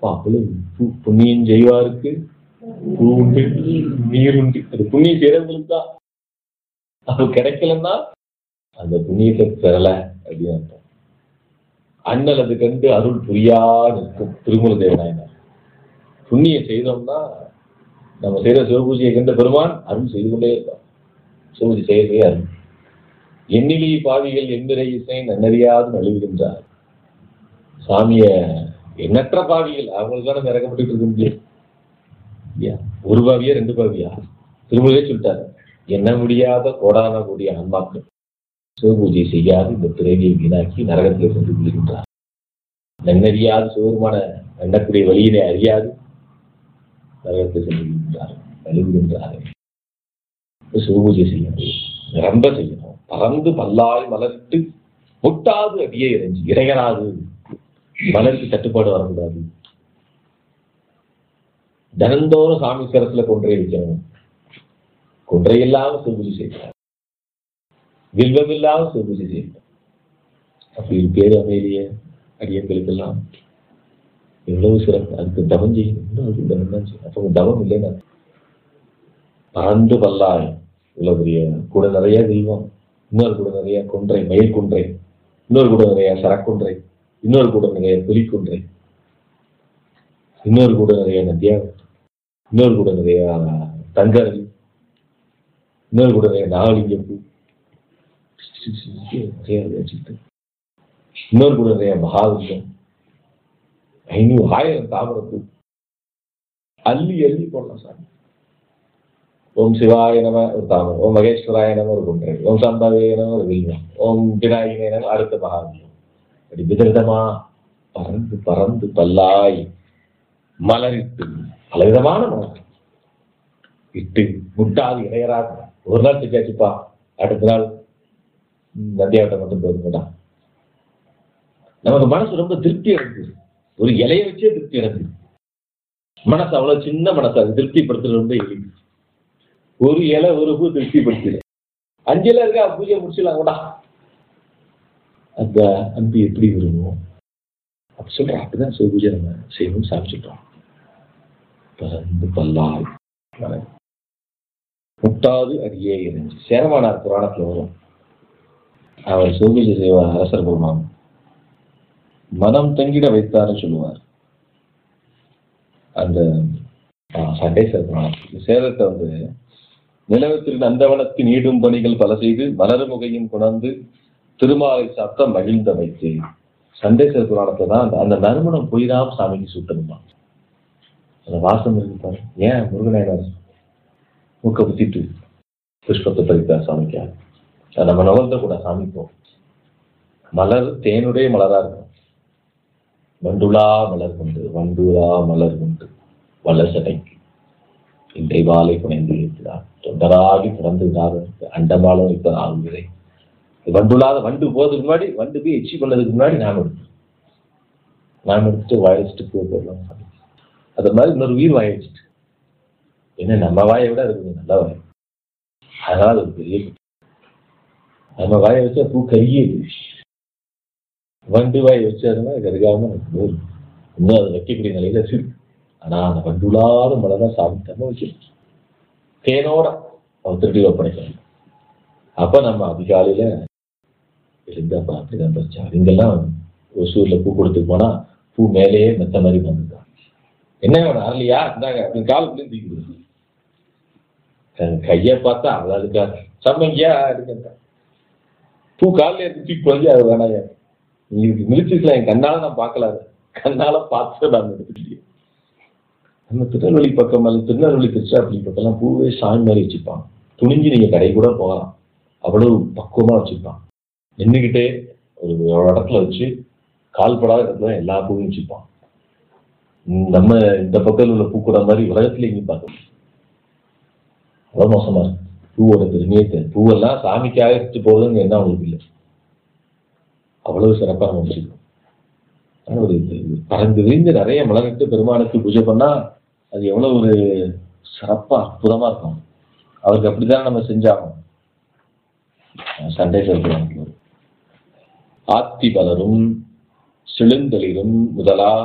அப்பா அவ்வளவு பு- புண்ணியம் செய்வாருக்கு பூ உண்டு நீர் உண்டு அது புண்ணியம் செய்யறவங்களுக்கு தான் அது கிடைக்கலன்னா அந்த புண்ணியத்தை பெறல அப்படின்னு அர்த்தம் அண்ணல் அது கண்டு அருள் புரியா நிற்கும் திருமூல தேவநாயனார் புண்ணியம் செய்தோம்னா நம்ம செய்யற சிவபூஜையை கண்ட பெருமான் அருள் செய்து கொண்டே இருப்பான் சிவபூஜை செய்ய செய்ய அருள் எண்ணிலி பாவிகள் எந்திரை இசை நன்னறியாது நழுவுகின்றார் சாமிய எண்ணற்ற பாவிகள் அவங்களுக்கான இறக்கப்பட்டு இருக்க முடியாது இல்லையா? ஒரு பாவியா ரெண்டு பாவியா திருமூலே சொல்லிட்டாரு எண்ண முடியாத கோடான கூடிய ஆன்மாக்கள் சிவபூஜை செய்யாது இந்த பிறவியை வீணாக்கி நரகத்திலே சென்று விழுகின்றார் நன்னறியாது சிவருமான எண்ணக்கூடிய வழியினை அறியாது நரகத்தை சென்று விழுகின்றார் நழுவுகின்றார் சிவபூஜை செய்யணும் நிரம்ப செய்யணும் பறந்து பல்லாய் மலர்த்து முட்டாது அடியே இறைஞ்சி இறையராது மலருக்கு தட்டுப்பாடு வரக்கூடாது தினந்தோறும் சாமி சிரத்துல கொன்றை வைக்கணும் கொன்றை இல்லாம சிவபூஜை செய்யணும் வில்வம் இல்லாம சிவபூஜை செய்யணும் அப்படி ஒரு பேரு அமைதிய அடியங்களுக்கெல்லாம் எவ்வளவு சிறப்பு அதுக்கு தவம் செய்யணும் இன்னும் அதுக்கு தவம் தான் செய்யணும் அப்போ தவம் இல்லைன்னா பறந்து பல்லாய் இவ்வளவு பெரிய கூட நிறைய தெய்வம் இன்னொரு கூட நிறைய கொன்றை மயில் கொன்றை இன்னொரு கூட நிறைய சரக்கொன்றை இன்னொரு கூட நிறைய புலிக்கொன்றை இன்னொரு கூட நிறைய நதியா இன்னொரு கூட நிறைய தங்கரவி இன்னொரு கூட நிறைய நாகலிங்கம் பூ நிறைய வச்சுக்கிட்டு இன்னொரு கூட நிறைய மகாலிங்கம் ஐநூறு ஆயிரம் தாமரப்பூ அள்ளி அள்ளி போடலாம் சாமி ஓம் சிவாய நம ஒரு தாமரம் ஓம் மகேஸ்வராய நம ஒரு குன்றை ஓம் சம்பவே நம ஒரு வில்வம் ஓம் விநாயகனே நம அடுத்த மகாவியம் அப்படி விதவிதமா பறந்து பறந்து பல்லாய் மலரிட்டு பலவிதமான மலர் இட்டு முட்டாது இடையராது ஒரு நாள் செஞ்சாச்சுப்பா அடுத்த நாள் ம், நந்தியாவட்டம் மட்டும் போதுங்கடா நமக்கு மனசு ரொம்ப திருப்தி அடைஞ்சு ஒரு இலைய வச்சே திருப்தி அடைஞ்சு மனசு அவ்வளவு சின்ன மனசு அது திருப்திப்படுத்துறது ரொம்ப எளிது ஒரு இலை ஒரு பூ திருப்திப்படுத்திடு அஞ்சு இலை இருக்கா பூஜை முடிச்சிடலாம் கூட அந்த அன்பு எப்படி விரும்புவோம் அப்படி சொல்றோம் அப்படிதான் சிவ பூஜை நம்ம செய்யணும்னு சாமி சொல்றோம் பறந்து பல்லாய் மலர். முட்டாது அடியே இறைஞ்சி சேரமானார் புராணத்துல வரும் அவர் சிவபூஜை செய்வார் அரசர் பெருமான் மனம் தங்கிட வைத்தார்னு சொல்லுவார் அந்த ஆ, சண்டேஸ்வர புராணம் சேரத்தை வந்து நிலவத்திற்கு நந்தவனத்தின் ஈடும் பணிகள் பல செய்து மலர்முகையும் குணர்ந்து திருமாலை சாத்த மகிழ்ந்த வைத்து சண்டேஸ்வர புராணத்தை தான் அந்த அந்த நறுமணம் போயிடாம சாமிக்கு சூட்டணுமா அந்த வாசம் இருக்கு பாரு ஏன் முருகநாயனார் மூக்க குத்திட்டு புஷ்பத்தை பறித்தார் சாமிக்காக அது நம்ம நுகர்ந்த கூட சாமிப்போம் மலர் தேனுடைய மலரா இருக்கும் வண்டுலா மலர் கொண்டு வண்டுலா மலர் கொண்டு வல்லசடைக்கு இன்றை வாழை புனைந்து இருக்கிறார் தொண்டராகி பிறந்து அண்டமாலும் இப்ப ஆகுகிறே வண்டுலாத வண்டு போறதுக்கு முன்னாடி வண்டு போய் எச்சி பண்ணதுக்கு முன்னாடி நாம் எடுத்தோம் நாம் எடுத்துட்டு வாய வச்சுட்டு பூ போடலாம் அது மாதிரி இன்னொரு உயிர் வாய வச்சுட்டு என்ன நம்ம வாயை விட இருக்குது நல்ல வாய் அதனால அது ஒரு பெரிய குற்றம். நம்ம வாயை வச்சா பூ கருகியது வண்டு வாய் வச்சதுன்னா கருகாம எனக்கு போதும். இன்னும் அது வைக்கக்கூடிய நிலையில இருக்கு ஆனா அந்த வண்டுலாத மழை தான் சாப்பிட்டாம வைக்கணும் தேனோட அவன் திருடி ஒப்படைக்கணும் அப்ப நம்ம அதிகாலையில எழுந்தப்பா அப்படிதான் பறிச்சா இங்கெல்லாம் ஒசூர்ல பூ கொடுத்துட்டு போனா பூ மேலேயே மெத்த மாதிரி வந்துருக்கான் என்ன வேணும் அரளியா இந்தாங்க அப்படின்னு காலுக்குள்ளேயும் தூக்கி கொடுக்கு தன் கையை பார்த்தா அவளுக்கா சம்மங்கியா இருக்குங்க பூ காலில் எடுத்து தூக்கி போய் அது வேணாயா நீங்க மிளிச்சிருக்கலாம் என் கண்ணால நான் பார்க்கல அதை. கண்ணால பார்த்து நான் எடுத்துக்கிட்டேன் நம்ம திருநெல்வேலி பக்கம் அல்லது திருநெல்வேலி திருச்சிராப்பள்ளி பக்கம்லாம் பூவே சாமி மாதிரி வச்சுப்பான் துணிஞ்சு நீங்க கடை கூட போகலாம் அவ்வளவு பக்குவமா வச்சுப்பான் நின்றுக்கிட்டே ஒரு ஒரு இடத்துல வச்சு கால் படாத இடத்துல எல்லா பூவையும் வச்சுப்பான் ம், நம்ம இந்த பக்கத்தில் உள்ள பூக்கூட மாதிரி உலகத்துல எங்கேயும் பார்க்க முடியாது. அவ்வளவு மோசமா இருக்கு பூவோட பெருமையே தெரியும் பூவெல்லாம் சாமிக்காக எடுத்துட்டு போறதுங்க என்ன அவங்களுக்கு இல்லை அவ்வளவு சிறப்பாக நம்ம வச்சுக்கணும் ஆனா ஒரு இது இது பறந்து விரிந்து நிறைய மலரிட்டு பெருமானுக்கு பூஜை பண்ணா அது எவ்வளவு ஒரு சிறப்பா அற்புதமா இருக்கும் அவருக்கு அப்படித்தானே நம்ம செஞ்சாகணும் சண்டை சொல்றாங்க ஆத்தி பலரும் செழுந்தளிரும் முதலா